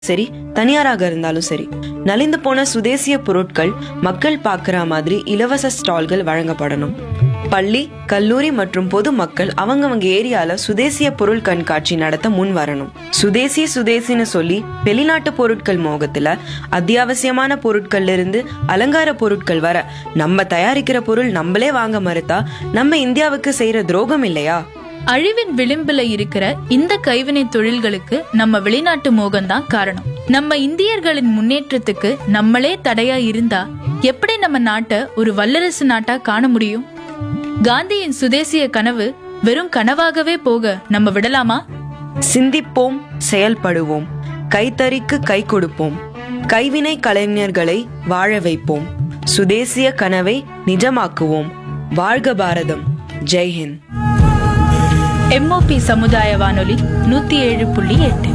சரி தனியாராக இருந்தாலும் சரி நலிந்து போன சுதேசிய பொருட்கள் மக்கள் பார்க்குற மாதிரி இலவச ஸ்டால்கள் வழங்கப்படணும் பள்ளி கல்லூரி மற்றும் பொது மக்கள் அவங்கவங்க ஏரியால சுதேசிய பொருள் கண்காட்சி நடத்த முன் வரணும் சுதேசி சுதேசின்னு சொல்லி வெளிநாட்டு பொருட்கள் மோகத்துல அத்தியாவசியமான பொருட்கள்ல இருந்து அலங்கார பொருட்கள் வர நம்ம தயாரிக்கிற பொருள் நம்மளே வாங்க மறுத்தா நம்ம இந்தியாவுக்கு செய்யற துரோகம் இல்லையா அழிவின் விளிம்புல இருக்கிற இந்த கைவினை தொழில்களுக்கு நம்ம வெளிநாட்டு மோகம்தான் காரணம் நம்ம இந்தியர்களின் முன்னேற்றத்துக்கு நம்மளே தடையா இருந்தா எப்படி நம்ம நாட்டை ஒரு வல்லரசு நாட்டா காண முடியும் காந்தியின் சுதேசிய கனவு வெறும் கனவாகவே போக நம்ம விடலாமா சிந்திப்போம் செயல்படுவோம் கைத்தறிக்கு கை கொடுப்போம் கைவினை கலைஞர்களை வாழ வைப்போம் சுதேசிய கனவை நிஜமாக்குவோம் வாழ்க பாரதம் ஜெய்ஹிந்த் எம்ஓபி சமுதாய வானொலி நூத்தி ஏழு புள்ளி எட்டு